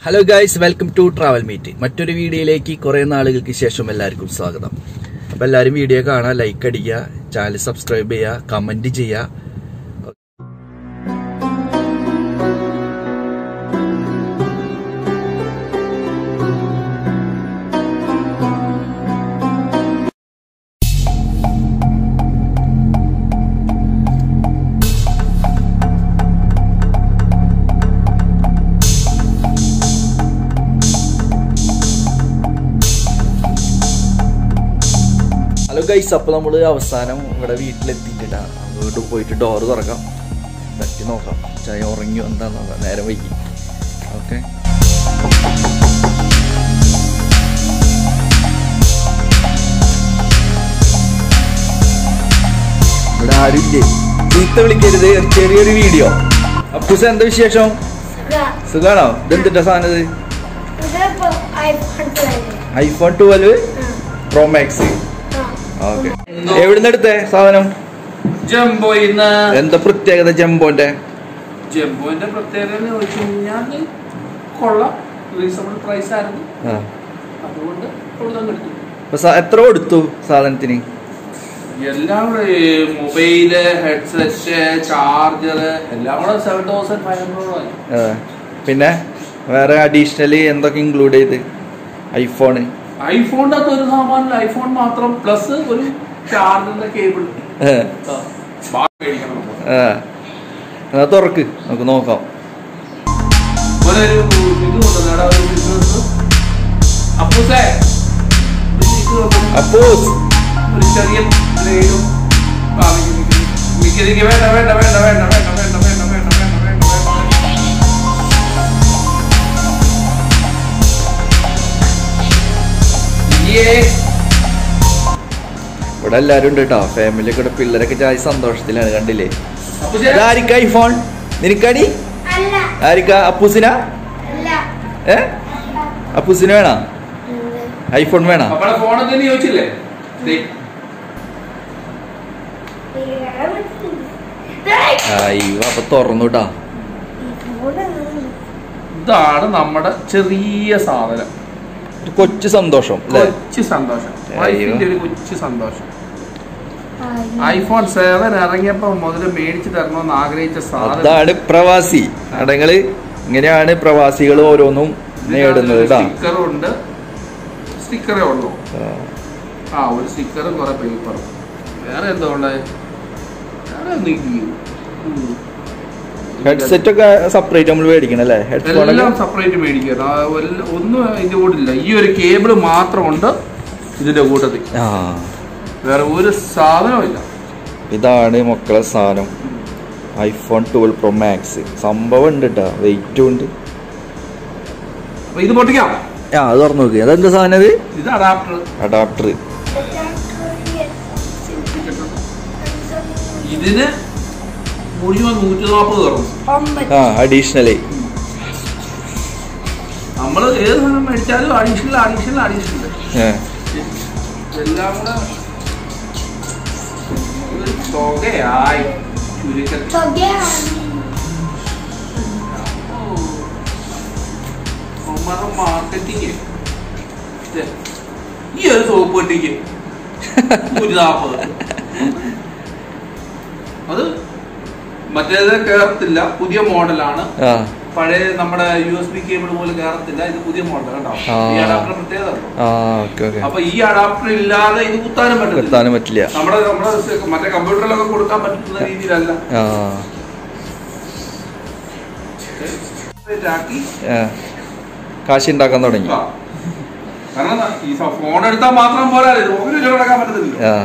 Hello guys welcome to travel meet മറ്റൊരു വീഡിയോയിലേക്ക് കുറെ നാളുകൾക്ക് ശേഷം എല്ലാവർക്കും സ്വാഗതം അപ്പൊ എല്ലാവരും വീഡിയോ കാണാം ലൈക്ക് അടിക്കുക ചാനൽ സബ്സ്ക്രൈബ് ചെയ്യുക കമന്റ് ചെയ്യുക ഹലോ ഗൈസ് അപ്പൊ നമ്മള് അവസാനം ഇവിടെ വീട്ടിലെത്തിയിട്ടാ വീട്ടിൽ പോയിട്ട് ഡോറ് തുറക്കാം തട്ടി നോക്കാം ചായ ഉറങ്ങിയോ എന്താന്ന് നോക്കാം നേരം വൈകി ഓക്കെ ഇവിടെ ആരുമില്ലേ ചീത്ത വിളിക്കരുത് ഒരു ചെറിയൊരു വീഡിയോ അപ്പൂസ എന്താ വിശേഷം സുഖാണോ ഇതെന്തിട്ടാ സാധനം ഇത് iPhone twelve pro max okay എവിടുന്ന് എടുത്തേ സാധനം ജംബോയിന്ന് എന്താ പ്രത്യേകത ജംബോന്റെ ജംബോന്റെ പ്രത്യേകത എന്ന് വെച്ച് കഴിഞ്ഞാൽ കൊള്ളാം റീസണബിൾ പ്രൈസ് ആയിരുന്നു ആ. അതുകൊണ്ട് ഇവിടെ നിന്ന് എടുത്തു അപ്പൊ സാ- എത്ര കൊടുത്തു സാധനത്തിന് എല്ലാം കൂടെ മൊബൈല് ഹെഡ്സെറ്റ് ചാർജർ എല്ലാം കൂടെ സെവൻ തൗസൻഡ് ഫൈവ് ഹൺഡ്രഡ് ആ. പിന്നെ വേറെ അഡീഷണലി എന്തൊക്കെ ഇൻക്ലൂഡ് ചെയ്ത് ഐഫോണ് ഐഫോണിന്റെ അകത്ത് ഒരു സാമാനില്ല ഐഫോൺ മാത്രം പ്ലസ് ഒരു ചാർജറിന്റെ കേബിൾ ആ. മേടിക്കണം നമ്മൾ. ആ. എന്നാ തുറക്ക് നമുക്ക് നോക്കാം ഒരു ഇത് കൊണ്ടുവന്നേടാ ഒരു ബിസിനസ് അപ്പൂസേ ഒരു ഇത് കൊണ്ടുവന്ന് അപ്പൂസ് ഒരു ചെറിയ ബ്ലേഡും മിക്കതിക്ക് വേണ്ട വേണ്ട വേണ്ട വേണ്ട വേണ്ട വേണ്ട വേണ്ട വേണ്ട വേണ്ട വേണ്ട വേണ്ട ഇവിടെ എല്ലാരും ഉണ്ട് കേട്ടോ ഫാമിലി കൂടെ പിള്ളേരൊക്കെ ചായ സന്തോഷത്തിലാണ് കണ്ടില്ലേ അപ്പൂസേ, ഇതാരിക്ക ഐഫോൺ നിനക്കടി അല്ല ആരിക്ക അപ്പൂസിന അല്ല ഏ അപ്പൂസിന് വേണോ ഐഫോൺ വേണോ അപ്പടെ ഫോണിൽ തന്നെ ചോദിച്ചില്ലേ ദേ, അയ്യോ അപ്പൊ തുറന്നു കേട്ടാ ഇതാണ് നമ്മുടെ ചെറിയ സാധനം ഒരു കൊച്ചു സന്തോഷം അല്ലേ കൊച്ചു സന്തോഷം അയ്യോ. വൈഫിന്റെ ഒരു കൊച്ചു സന്തോഷം ഐഫോൺ സെവൻ ഇറങ്ങിയപ്പോ മുതൽ മേടിച്ചു തരണമെന്ന് ആഗ്രഹിച്ച സാധനം അതാണ് പ്രവാസി അടങ്ങള് ഇങ്ങനെയാണ് പ്രവാസികൾ ഓരോന്നും നേടുന്നത് കേട്ടാ സ്റ്റിക്കറും ഉണ്ട് സ്റ്റിക്കറേ ഉള്ളൂ ആ ഒരു സ്റ്റിക്കറും കുറെ പേപ്പറും വേറെ എന്താ ഉള്ളത് വേറെ ഒന്നും ഹെഡ്സെറ്റ് ഒക്കെ സെപ്പറേറ്റ് നമ്മൾ മേടിക്കണം അല്ലേ ഹെഡ്ഫോൺ എല്ലാം സെപ്പറേറ്റ് മേടിക്കണം ആ, ഒരു- ഒന്നും ഇതിന്റെ കൂടില്ല ഈ ഒരു കേബിൾ മാത്രമുണ്ട് ഇതിന്റെ കൂട്ടത്തിൽ ആ വേറെ ഒരു സാധനവും ഇല്ല ഇതാണ് മക്കളെ സാധനം ഐഫോൺ ട്വൽവ് പ്രോ മാക്സ് സംഭവം ഉണ്ട് കേട്ടോ വെയിറ്റും ഉണ്ട് അപ്പൊ ഇത് പൊട്ടിക്കാം ആ അത് തുറന്നു നോക്കി അതെന്താ സാധനം ഇത് ഇത് അഡാപ്റ്റർ അഡാപ്റ്റർ ഇതിന് മുഴുവൻ നൂറ്റി നാൽപ്പത് തുറന്നു ആ അഡീഷണലി നമ്മൾ ഏത് സാധനം മേടിച്ചാലും അഡീഷണൽ അഡീഷണൽ അഡീഷണൽ എല്ലാം കൂടെ ഒരു തുകയായി ചുരുക്കത്തിൽ അവന്മാരുടെ മാർക്കറ്റിങ് ഈ ഒരു സോപ്പ് പെട്ടിക്ക് നൂറ്റി നാൽപ്പത് അത് മറ്റേത് കേറത്തില്ല പുതിയ മോഡലാണ് ആ പഴയ നമ്മുടെ യു എസ് ബി കേബിൾ പോലെ കയറത്തില്ല ഇത് പുതിയ മോഡൽ കേട്ടോ ആ. ഈ അഡാപ്റ്റർ പ്രത്യേകത ഉണ്ടോ? ആ ഓക്കെ ഓക്കെ അപ്പൊ ഈ അഡാപ്റ്റർ ഇല്ലാതെ ഇത് കുത്താനും പറ്റത്തില്ല എത്താനും പറ്റില്ല നമ്മുടെ നമ്മുടെ സ് മറ്റേ കമ്പ്യൂട്ടറിലൊക്കെ കൊടുക്കാൻ പറ്റുന്ന രീതിയിലല്ല ആ ഇതാക്കി ആ. കാശ് ഉണ്ടാക്കാൻ തുടങ്ങി ആ. കാരണം എന്താ? ഈ ഫോൺ എടുത്താൽ മാത്രം പോരാ റോഗിൽ കിടക്കാൻ പറ്റത്തില്ല ആ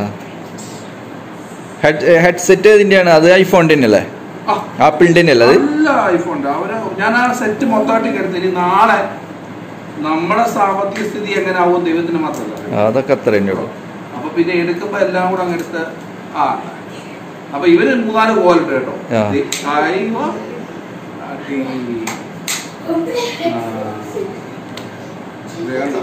ഹെഡ് ഹെഡ്സെറ്റ് ഇതിന്റെയാണ് അത് ഐഫോണിന്റെ തന്നെ അല്ലേ ആ, ആപ്പിളിന്റെ തന്നെ അല്ലേ അത് നല്ല ഐഫോൺ അവര് ഞാൻ ആ സെറ്റ് മൊത്തമായിട്ട് എടുത്തു ഇനി നാളെ നമ്മുടെ സാമ്പത്തിക സ്ഥിതി എങ്ങനെ ആവും ദൈവത്തിന് മാത്രമല്ല ആ, അതൊക്കെ അത്ര തന്നെ ഉള്ളൂ അപ്പൊ പിന്നെ എടുക്കുമ്പോ എല്ലാം കൂടെ അങ്ങ് എടുത്ത് ആ അപ്പൊ ഇവര് മൂന്നാല് കോലുണ്ട് കേട്ടോ ആ. ദേ, അയ്യോ. അടി. ആ. ഇത് കണ്ടോ?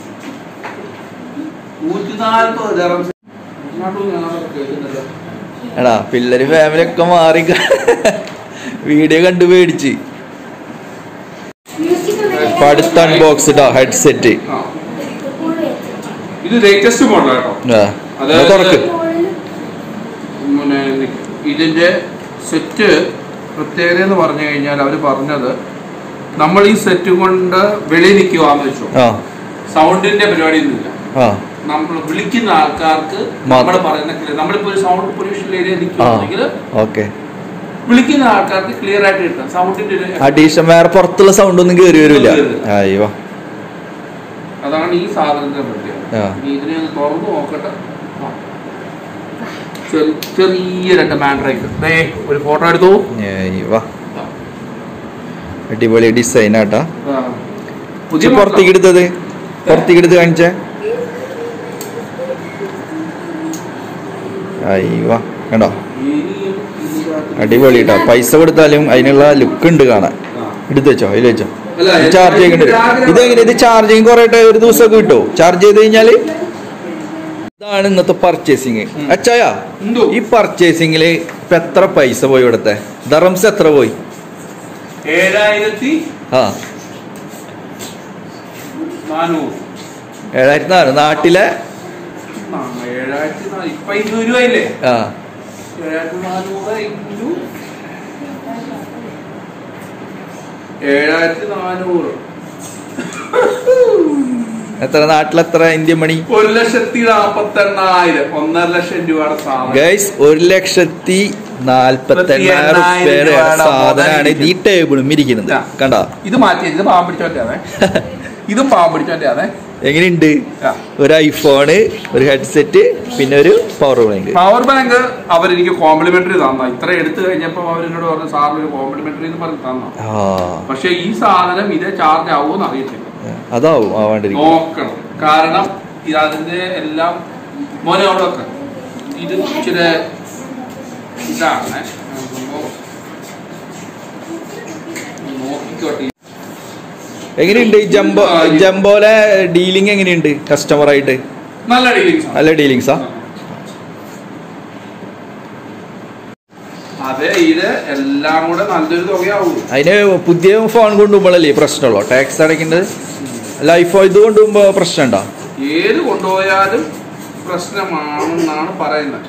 നൂറ്റിനാൽപ്പത് dirhams. ഇങ്ങോട്ടും ഞാനത് കേൾക്കുന്നില്ല. എടാ പിള്ളേര് ഫാമിലി ഒക്കെ മാറി വീഡിയോ കണ്ടു പേടിച്ച് മ്യൂസിക് അപ്പൊ അടുത്ത അൺബോക്സ്ഡ് ഹെഡ്സെറ്റ് ആ. ഇത് ലേറ്റസ്റ്റ് മോഡൽ കേട്ടോ അതായത് തുറക്ക് പിന്നെ ഇതിന്റെ സെറ്റ് പ്രത്യേകത എന്ന് പറഞ്ഞു കഴിഞ്ഞാൽ അവർ പറഞ്ഞത് നമ്മൾ ഈ സെറ്റ് കൊണ്ട് വെളിയിൽ നിൽക്കുവാന്ന് വെച്ചു ആ സൗണ്ടിന്റെ പരിപാടിയൊന്നുമില്ല ആ നമ്മൾ വിളിക്കുന്ന ആൾക്കാർക്ക് മാത്രം. നമ്മൾ പറയുന്ന clear- നമ്മളിപ്പോ ഒരു സൗണ്ട് പൊല്യൂഷൻ ഏരിയ ആ നിൽക്കുകയാണെങ്കിൽ ഓക്കെ വിളിക്കുന്ന ആൾക്കാർക്ക് ക്ലിയർ ആയിട്ട് കിട്ടും സൗണ്ടിന്റെ ഒരു അഡീഷൻ വേറെ പുറത്തുള്ള സൗണ്ട് ഒന്നും കേറി വരില്ല അയ്യോ അതാണ് ഈ സാധനത്തിന്റെ പ്രത്യേകത ആ. ഇനി ഇതിനെ ഒന്ന് തുറന്നു നോക്കട്ടെ ആ. ചെറി- ചെറിയ രണ്ട് മാൻഡ്രൈക്ക് ദേ ഒരു ഫോട്ടോ എടുത്തു അയ്യോ അടിപൊളി ഡിസൈൻ ആട്ടാ ആ. പുതിയ പുറത്തേക്ക് എടുത്തത് പുറത്തേക്ക് എടുത്ത് കാണിച്ചേ അയ്യോ കണ്ടോ ഇനിയും ഇതിനകത്ത് അടിപൊളി കേട്ടോ പൈസ കൊടുത്താലും അതിനുള്ള ലുക്ക് ഉണ്ട് കാണാൻ ആ. എടുത്ത് വെച്ചോ അതിൽ വെച്ചോ അല്ല, ചാർജ് ചെയ്യുന്നുണ്ട് ഇതിന്റെ ഇതെങ്ങനെ ഇത് ചാർജിങ് കുറെ ഒരു ദിവസമൊക്കെ കിട്ടുമോ ചാർജ് ചെയ്ത് കഴിഞ്ഞാല് ഇതാണ് ഇന്നത്തെ പർച്ചേസിങ് ഉം. അച്ചായ എന്തോ? ഈ പർച്ചേസിങ്ങില് ഇപ്പൊ എത്ര പൈസ പോയി ഇവിടത്തെ ദറംസ് എത്ര പോയി ഏഴായിരത്തി ആ നാനൂറ് ഏഴായിരത്തി നാല് നാട്ടിലെ ആ, ഏഴായിരത്തി നാ- ഇപ്പൊ ഇരുന്നൂറ് രൂപയില്ലേ ആ ഏഴായിരത്തി നാനൂറ് ഇൻറ്റു ഏഴായിരത്തി നാനൂറ് എത്ര നാട്ടിലെത്ര ഇന്ത്യൻ മണി ഒരു ലക്ഷത്തി നാപ്പത്തി എണ്ണായിരം ഒന്നര ലക്ഷം രൂപയുടെ സാധനം ഗൈസ് ഒരു ലക്ഷത്തി നാല്പത്തി എണ്ണായിരം എണ്ണായിരം രൂപയുടെ രൂപയുടെ സാധനമാണ് മുതൽ ഈ ടേബിളും ഇരിക്കുന്നത് ആ. കണ്ടോ ഇത് മാറ്റി ഇത് പാവം പിടിച്ചോന്റെ അതെ ഇതും പാവം പിടിച്ചോന്റെ അതെ എങ്ങനെയുണ്ട് ആ. ഒരു ഐഫോണ് ഒരു ഹെഡ്സെറ്റ് പിന്നെ ഒരു പവർ ബാങ്ക് പവർ ബാങ്ക് അവരെനിക്ക് കോംപ്ലിമെന്ററി തന്ന ഇത്ര എടുത്തു കഴിഞ്ഞപ്പോ അവരെന്നോട് പറഞ്ഞു സാറിന് ഒരു കോംപ്ലിമെന്ററി എന്ന് പറഞ്ഞ് തന്ന ആ പക്ഷെ ഈ സാധനം ഇതേ ചാർജ് ആവുമെന്ന് അറിയത്തില്ല അതാവും ആവാണ്ടിരിക്കും നോക്കണം കാരണം ഇത് അതിന്റെ എല്ലാം മോനെ അവിടെ വെക്ക ഇത് ഇച്ചിരി ഇതാണ് നോക്കുമ്പോ നോക്കിക്കോട്ടെ എങ്ങനെയുണ്ട് ഈ ജംബോ ജംബോലെ ഡീലിംഗ് എങ്ങനെയുണ്ട് കസ്റ്റമർ ആയിട്ട് നല്ല ഡീലിങ്സ് ആണ് നല്ല ഡീലിങ്സാ അതെ ഇത് എല്ലാം കൂടെ നല്ലൊരു തുകയാവും അതിന് പുതിയ ഫോൺ കൊണ്ടുപോകുമ്പോഴല്ലേ പ്രശ്നമുള്ളൂ ടാക്സ് അടയ്ക്കേണ്ടത് അല്ല ഐഫോൺ ഇത് കൊണ്ടുപോകുമ്പോ പ്രശ്നമുണ്ടോ ഏത് കൊണ്ടുപോയാലും പ്രശ്നമാണെന്നാണ് പറയുന്നത്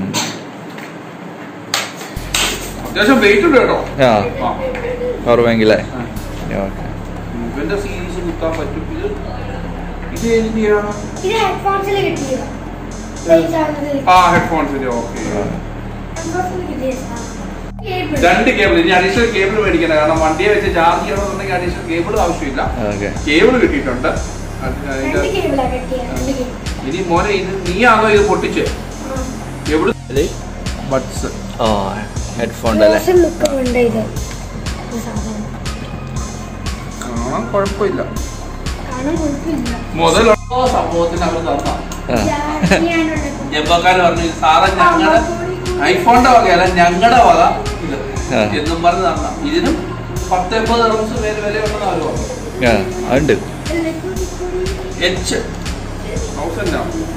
അത്യാവശ്യം വെയിറ്റ് ഉണ്ട് കേട്ടോ ആ ആ. പവർ ബാങ്കിലെ ആ. ഓക്കെ ഇവന്റെ സീരീസ് കുത്താൻ പറ്റും ഇത് ഇത് ഏതിന്റെയാണ് ഇത് ഹെഡ്ഫോൺസിൽ കിട്ടിയതാ Size ആണത്. ആ ഹെഡ്ഫോൺസിന്റെ ഓക്കെ ഹെഡ്ഫോൺസിൽ കിട്ടിയതാ. Cable. രണ്ട് കേബിൾ ഇനി അഡീഷണൽ കേബിൾ മേടിക്കണം കാരണം വണ്ടിയെ വെച്ച് ചാർജ് ചെയ്യണമെന്നുണ്ടെങ്കിൽ അഡീഷണൽ കേബിൾ ആവശ്യമില്ല ഓക്കെ കേബിൾ കിട്ടിയിട്ടുണ്ട് അത് രണ്ട് അതിന്റെ- cable ആ കിട്ടിയത്. രണ്ട് cable. ഇനി മോനെ ഇത് നീയാണോ ഇത് പൊട്ടിച്ച് ആ. കേബിൾ ബഡ്സ് ആ ഹെഡ്ഫോൺ അല്ലേ Awesome look ഉണ്ട് ഇത്. ഈ സാധനം. കാണാൻ കുഴപ്പമില്ല കാണാൻ കുഴപ്പമില്ല. മുതലുള്ള സംഭവത്തിന് അവർ തന്ന ആ ജാക്കിയാണുള്ളത്. ജബ്ബക്കാര് പറഞ്ഞു ഇത് സാറേ ആ, ഞങ്ങളുടെ കൂടി കൂടി. ഐഫോണിന്റെ വകയല്ല ഞങ്ങളുടെ വക ഇത് ആ. എന്നും പറഞ്ഞ് തന്ന ഇതിനും പത്ത് എൺപത് റംസ് പേര് വിലയുണ്ടെന്ന് അവർ പറഞ്ഞു ആ അതുണ്ട് അല്ല, കൂടി കൂടി. H thousand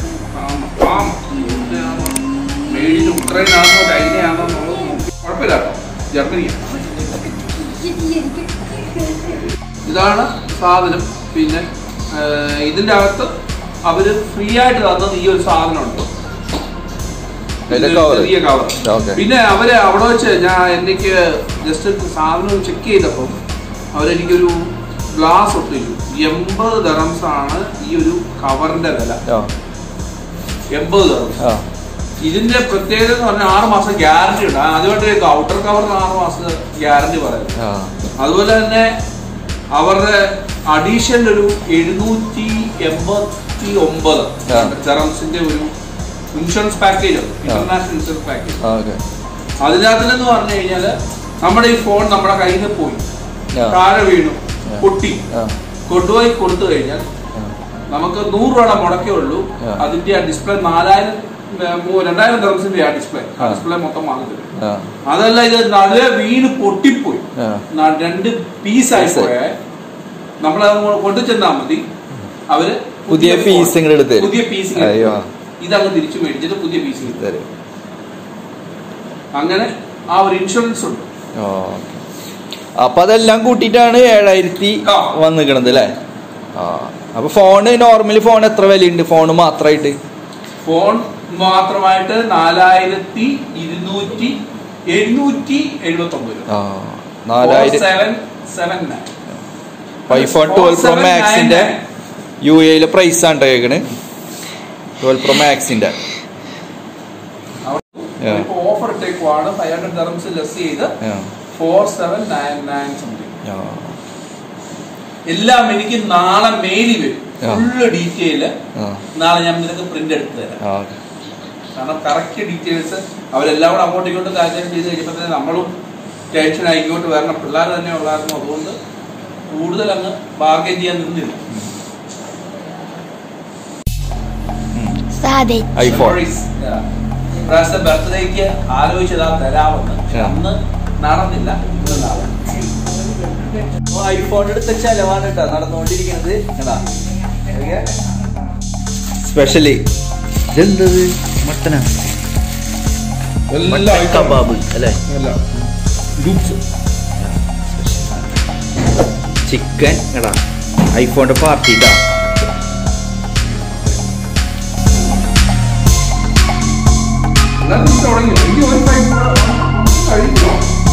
made in Ukraine ആണോ ചൈനയാണോ എന്നുള്ളത് നോക്കി കുഴപ്പമില്ല കേട്ടോ ജർമ്മനിയാണ് എനിക്ക് ഇതാണ് സാധനം പിന്നെ ഏഹ്, ഇതിന്റെ അകത്ത് അവര് ഫ്രീ ആയിട്ട് തന്നത് ഈ ഒരു സാധനം ഉണ്ട് അതിലെ ഇതൊരു cover. ചെറിയ കവർ Okay. പിന്നെ അവര് അവിടെ വെച്ച് ഞാൻ എനിക്ക് ജസ്റ്റ് സാധനം ചെക്ക് ചെയ്തപ്പോൾ അവരെനിക്കൊരു ഗ്ലാസ് ഒട്ടിച്ചു എൺപത് ദറംസ് ആണ് ഈ ഒരു കവറിന്റെ വില ആ എൺപത് ദറംസ് ആ ഇതിന്റെ പ്രത്യേകത എന്ന് പറഞ്ഞാൽ ആറ് മാസം ഗ്യാരണ്ടി ഉണ്ട് അതുകൊണ്ട് ഔട്ടർ കവറിന് ആറ് മാസം ഗ്യാരണ്ടി പറയുന്നത് ആ അതുപോലെ തന്നെ അവരുടെ അഡീഷണൽ ഒരു എഴുന്നൂറ്റി എൺപത്തി ഒമ്പത് ആ. തെറംസിന്റെ ഒരു insurance package international insurance package okay അതിനകത്തിലെന്ന് പറഞ്ഞു കഴിഞ്ഞാല് നമ്മുടെ ഈ ഫോൺ നമ്മുടെ കയ്യിൽ നിന്ന് പോയി ആ. താഴെ വീണു ആ. പൊട്ടി ആ കൊണ്ടുപോയി കൊടുത്തു കഴിഞ്ഞാൽ ആ. നമുക്ക് നൂറ് രൂപയുടെ മുടക്കേ ഉള്ളൂ ആ. അതിന്റെ ആ ഡിസ്പ്ലേ നാലായിരം ഏ, മൂ- രണ്ടായിരം തെറംസിന്റെ ആ ഡിസ്പ്ലേ ആ ആ. ഡിസ്പ്ലേ മൊത്തം വാങ്ങിത്തരും ആ അതല്ല ഇത് നടുവെ വീണ് പൊട്ടിപ്പോയി ആ ന- രണ്ട് പീസായി Piece ആയി. പോയാൽ നമ്മൾ കൊണ്ടു ചെന്നാൽ മതി അവര് പുതിയ phone- piece ഇങ്ങട് എടുത്ത് തരും. പുതിയ പീസ് അയ്യോ. ഇതങ്ങ് തിരിച്ചു മേടിച്ചിട്ട് പുതിയ പീസ് തരും അങ്ങനെ ആ ഒരു ഇൻഷുറൻസ് ഉണ്ട് ഓ അപ്പൊ അതെല്ലാം കൂട്ടിയിട്ടാണ് ഏഴായിരത്തി ആ. വന്നിക്കണത് അല്ലേ ആ അപ്പൊ ഫോണ് നോർമലി ഫോൺ എത്ര വിലയുണ്ട് ഫോണ് മാത്രമായിട്ട് ഫോൺ മാത്രമായിട്ട് നാലായിരത്തി ഇരുന്നൂറ്റി എഴുന്നൂറ്റി എഴുപത്തി ഒമ്പത് ആ നാലായിരം seven seven nine iPhone twelve pro മാക്സിന്റെ യു എയിലെ പ്രൈസ് ആണ് കേൾക്കണ് ട്വൽവ് പ്രോ മാക്സിന്റെ Yeah. ഓഫർ ഇട്ടേക്കുവാണ് ഫൈവ് ഹൺഡ്രഡ് ഡർമ്സ് ലെസ് ചെയ്ത് four seven nine nine something എല്ലാം എനിക്ക് നാളെ മെയിലിൽ വരും Yeah. ഫുള്ള് ഡീറ്റെയില് നാളെ ഞാൻ നിനക്ക് പ്രിന്റ് എടുത്ത് തരാം കാരണം കറക്റ്റ് ഡീറ്റെയിൽസ് അവരെല്ലാം കൂടെ അങ്ങോട്ടും ഇങ്ങോട്ടും കാര്യം ചെയ്ത് കഴിയുമ്പോൾ തന്നെ നമ്മളും ടെൻഷൻ ആയി ഇങ്ങോട്ട് വരണം പിള്ളേർ തന്നെ ഉള്ളായിരുന്നു അതുകൊണ്ട് കൂടുതൽ അങ്ങ് ബാർഗൈൻ ചെയ്യാൻ നിന്നില്ല സാധേ ഐഫോൺ Memories. Yeah. ഇപ്രാവശ്യത്തെ ബർത്ത്ഡേക്ക് ആലോചിച്ചതാ തരാമെന്ന് പക്ഷെ Yeah. അന്ന് നടന്നില്ല ഇന്ന് നടന്നു ഐഫോൺ എടുത്ത ചെലവാണ് കേട്ടോ നടന്നുകൊണ്ടിരിക്കുന്നത് സ്പെഷ്യലി ഇതെന്തത് മട്ടനാ മട്ടൻ കബാബ് അല്ലേ ചിക്കൻ എടാ ഐഫോണിന്റെ പാർട്ടി ഇതാ തുടങ്ങി ഇനി ഒരു പൈപ്പ് കൂടെ കഴിക്കണോ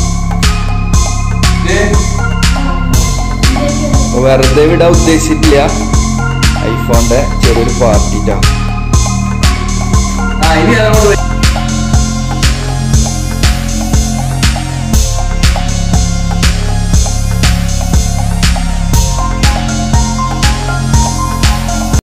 ദേ, വെറുതെ വിടാൻ ഉദ്ദേശിച്ചിട്ടില്ല ഐഫോണിന്റെ ചെറിയൊരു പാർട്ടി ഇതാ ആ ഇനി അതങ്ങോട്ട്